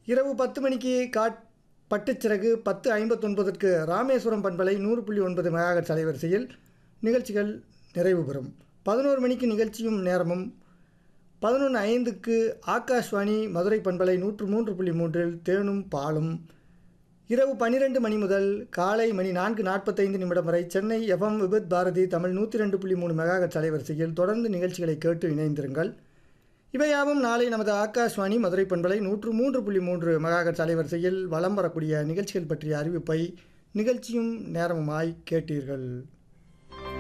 இரவு பத்து மணிக்கு காட் பட்டுச்சிறகு பத்து ஐம்பத்தொன்பதற்கு ராமேஸ்வரம் பண்பலை நூறு புள்ளி ஒன்பது மெகாஹெர்ட்ஸ் அலைவரிசையில் நிகழ்ச்சிகள் நிறைவு பெறும் பதினோரு மணிக்கு நிகழ்ச்சியும் நேரமும் பதினொன்று ஐந்துக்கு ஆகாஷ்வாணி மதுரை பண்பலை நூற்று மூன்று புள்ளி மூன்றில் தேனும் பாலும் இரவு பன்னிரெண்டு மணி முதல் காலை மணி நான்கு நாற்பத்தைந்து நிமிடம் வரை சென்னை எஃப்எம் விபத் பாரதி தமிழ் நூற்றி ரெண்டு புள்ளி மூணு மெகாஹெர்ட்ஸ் அலைவரிசையில் தொடர்ந்து நிகழ்ச்சிகளை கேட்டு இணைந்திருங்கள் இவையாவும் நாளை நமது ஆகாஷ்வாணி மதுரை பண்பலை நூற்று மூன்று புள்ளி மூன்று மெகாஹெர்ட்ஸ் அலைவரிசையில் வலம் வரக்கூடிய நிகழ்ச்சிகள் பற்றிய அறிவிப்பை நிகழ்ச்சியும் நேரமுமாய் கேட்டீர்கள்